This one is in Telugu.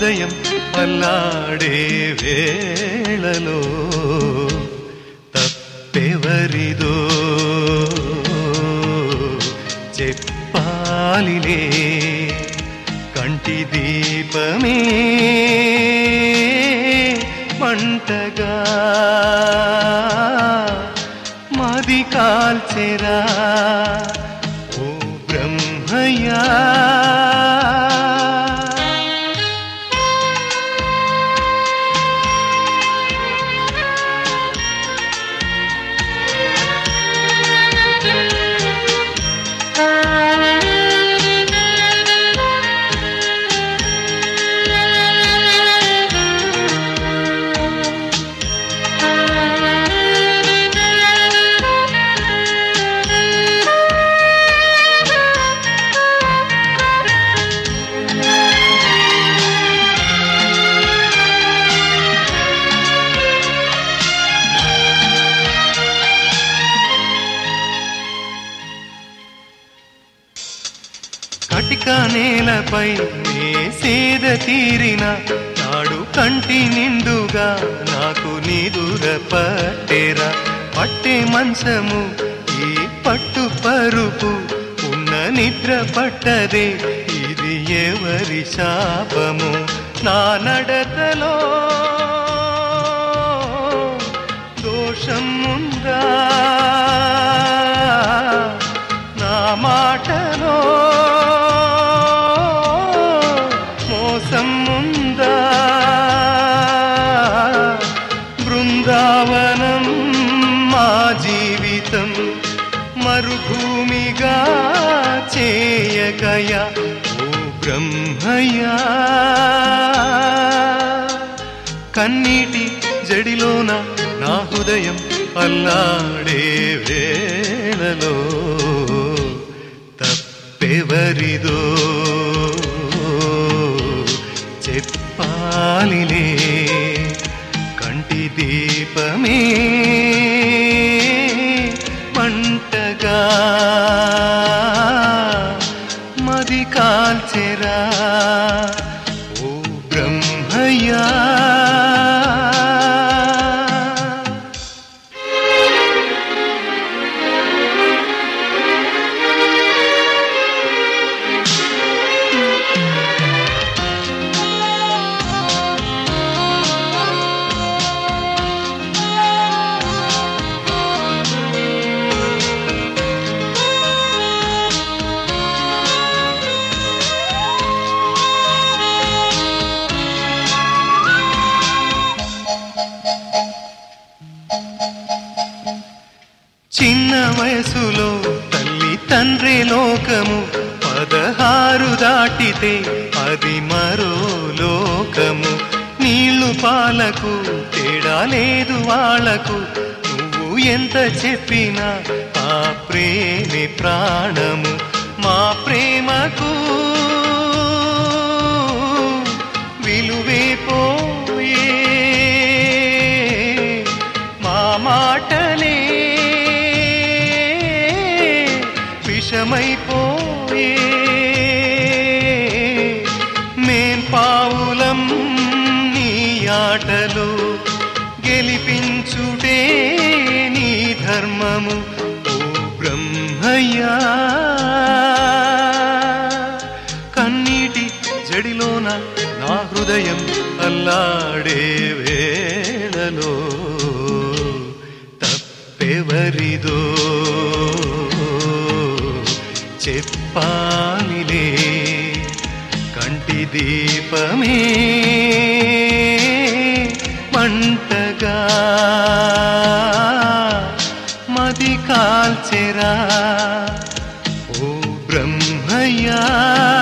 హృదయం అల్లాడే వేళలో తప్పెవరిదో చెప్పాలిలే కంటి దీపమే మంటగా మది కాల్చెరా ఓ బ్రహ్మయ్యా కటిక నేలపై సేద తీరిన నాడు కంటి నిండుగా నాకు నిదుర పట్టెరా పట్టే మంచము ఈ పట్టు పరుపు ఉన్న నిద్ర పట్టదే ఇది ఎవరి శాపము నా నడతలో దోషం ఉందా నా మాటలో మోసం ఉందా బృందావనం మా జీవితం మరుభూమిగా చేయకయ ఓ బ్రహ్మయ్యా కన్నీటి జడిలోన నా హృదయం అల్లాడే వేళలో తప్పెవరిదో చెప్పాలిలే కంటి దీపమే మంటగా మది కాల్చెరా ఓ బ్రహ్మయ్యా చిన్న వయసులో తల్లి తండ్రి లోకము పదహారు దాటితే అది మరో లోకము నీళ్లు పాలకు తేడా లేదు వాళ్లకు నువ్వు ఎంత చెప్పినా ఆ ప్రేమి ప్రాణము మా ప్రేమకు విలువే పోయే మా మాటలే విషమైపోయే మేం పావులం నీ ఆటలు గెలిపించుటే నీ ధర్మము ఓ బ్రహ్మయ్యా కన్నీటి జడిలోన నా హృదయం అల్లాడే వేళలో తప్పెవరిదో చెప్పాలిలే కంటి దీపమే మంటగా మది కాల్చెరా ఓ బ్రహ్మయ్యా